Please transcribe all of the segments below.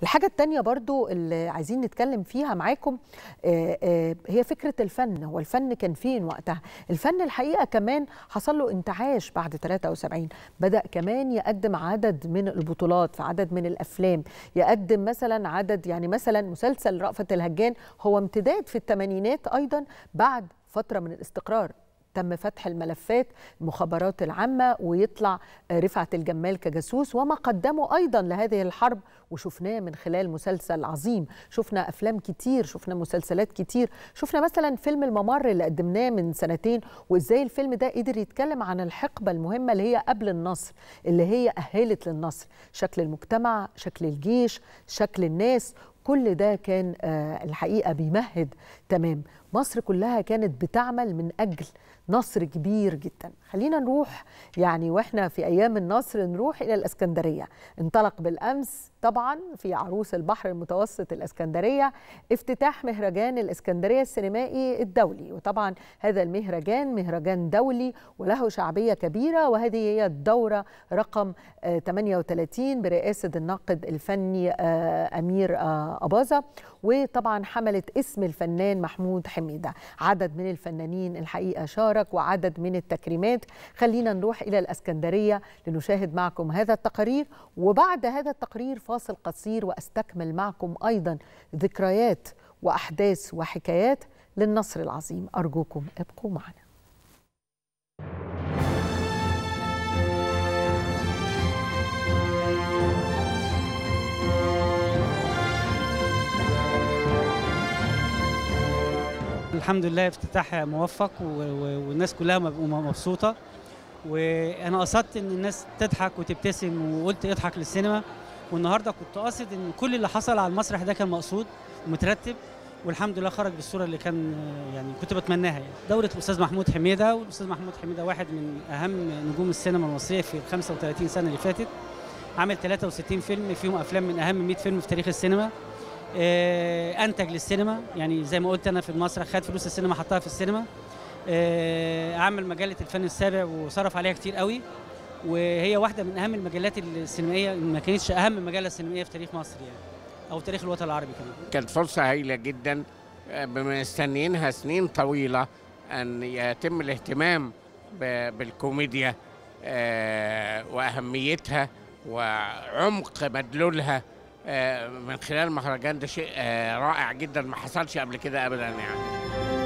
الحاجة التانية برضو اللي عايزين نتكلم فيها معاكم آه، آه، هي فكرة الفن هو الفن كان فين وقتها الفن الحقيقة كمان حصل له انتعاش بعد 73 بدأ كمان يقدم عدد من البطولات في عدد من الأفلام يقدم مثلا عدد يعني مثلا مسلسل رأفت الهجان هو امتداد في الثمانينات أيضا بعد فترة من الاستقرار تم فتح الملفات المخابرات العامة ويطلع رفعت الجمال كجاسوس وما قدمه أيضا لهذه الحرب وشفناه من خلال مسلسل عظيم شفنا أفلام كتير شفنا مسلسلات كتير شفنا مثلا فيلم الممر اللي قدمناه من سنتين وإزاي الفيلم ده قدر يتكلم عن الحقبة المهمة اللي هي قبل النصر اللي هي أهلت للنصر شكل المجتمع شكل الجيش شكل الناس كل ده كان آه، الحقيقه بيمهد تمام مصر كلها كانت بتعمل من اجل نصر كبير جدا خلينا نروح يعني واحنا في ايام النصر نروح الى الاسكندريه انطلق بالامس طبعا في عروس البحر المتوسط الاسكندريه افتتاح مهرجان الاسكندريه السينمائي الدولي وطبعا هذا المهرجان مهرجان دولي وله شعبيه كبيره وهذه هي الدوره رقم آه، 38 برئاسه الناقد الفني آه، امير آه، اباظه وطبعا حملت اسم الفنان محمود حميده عدد من الفنانين الحقيقه شارك وعدد من التكريمات خلينا نروح الى الاسكندريه لنشاهد معكم هذا التقرير وبعد هذا التقرير فاصل قصير واستكمل معكم ايضا ذكريات واحداث وحكايات للنصر العظيم ارجوكم ابقوا معنا الحمد لله افتتاح موفق و- و- والناس كلها مب- م- مبسوطه وانا قصدت ان الناس تضحك وتبتسم وقلت اضحك للسينما والنهارده كنت قاصد ان كل اللي حصل على المسرح ده كان مقصود ومترتب والحمد لله خرج بالصوره اللي كان آه، يعني كنت بتمناها يعني دوره الاستاذ محمود حميده والاستاذ محمود حميده واحد من اهم نجوم السينما المصريه في ال 35 سنه اللي فاتت عمل 63 فيلم فيهم افلام من اهم 100 فيلم في تاريخ السينما آه، انتج للسينما يعني زي ما قلت انا في المسرح خد فلوس السينما حطها في السينما آه، عمل مجله الفن السابع وصرف عليها كتير قوي وهي واحده من اهم المجلات السينمائيه إن ما كانتش اهم مجله سينمائيه في تاريخ مصر يعني او تاريخ الوطن العربي كمان كانت فرصة هايلة جدا آه، مستنيينها سنين طويلة أن يتم الاهتمام ب- بالكوميديا آه، وأهميتها وعمق مدلولها آه، من خلال المهرجان ده شيء آه، رائع جدا ما حصلش قبل كده أبدا يعني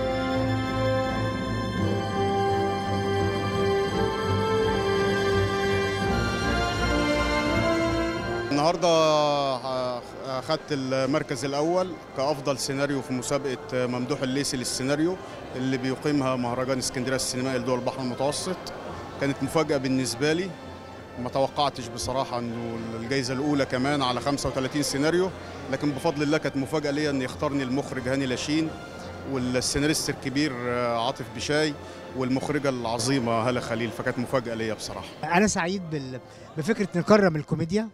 النهارده ه- اخدت المركز الاول كافضل سيناريو في مسابقه ممدوح الليثي للسيناريو اللي بيقيمها مهرجان اسكندريه السينمائي لدول البحر المتوسط كانت مفاجاه بالنسبه لي ما توقعتش بصراحه انه الجائزه الاولى كمان على 35 سيناريو لكن بفضل الله كانت مفاجاه ليا ان يختارني المخرج هاني لاشين والسيناريست الكبير عاطف بشاي والمخرجه العظيمه هاله خليل فكانت مفاجاه ليا بصراحه انا سعيد بال... بفكره نكرم الكوميديا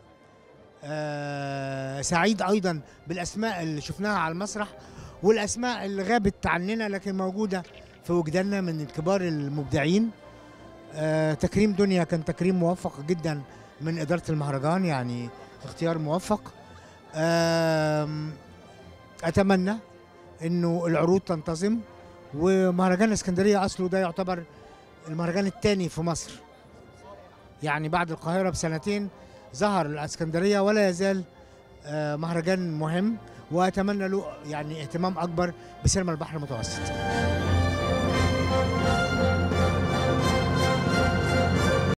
آه سعيد ايضا بالاسماء اللي شفناها على المسرح والاسماء اللي غابت عننا لكن موجوده في وجداننا من كبار المبدعين آه تكريم دنيا كان تكريم موفق جدا من اداره المهرجان يعني اختيار موفق آم، اتمنى انه العروض تنتظم ومهرجان اسكندريه اصله ده يعتبر المهرجان الثاني في مصر يعني بعد القاهرة بسنتين ظهر الاسكندرية ولا يزال آه، مهرجان مهم وأتمنى له يعني اهتمام أكبر بسينما البحر المتوسط